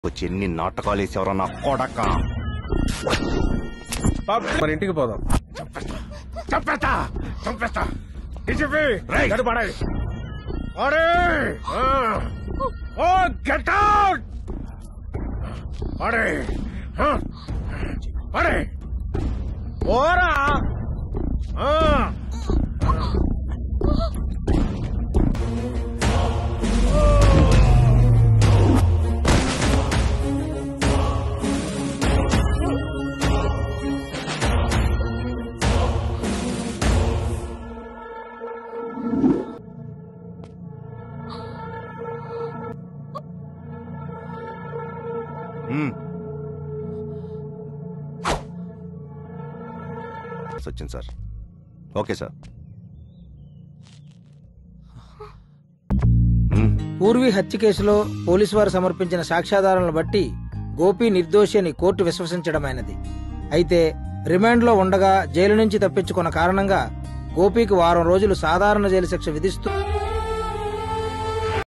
వచ్చి ఎన్ని నాటకాలు వేసేవరా నా కొడక మన ఇంటికి పోదాం చంపేస్తా చంపేస్తా డిసిపి రేయ్. గడు పడాయి అరే ఓ గెట్ అవుట్ అరే అరే ఓరా ఆ. మ్మ్. సచిన్ సార్ ఓకే సార్ మ్మ్. పూర్వీ హత్య కేసులో పోలీసు వారు సమర్పించిన సాక్ష్యాధారాలను బట్టి గోపి నిర్దోషి అని కోర్టు విశ్వసించడమైనది అయితే రిమాండ్లో ఉండగా జైలు నుంచి తప్పించుకున్న కారణంగా గోపికి వారం రోజులు సాధారణ జైలు శిక్ష విధిస్తూ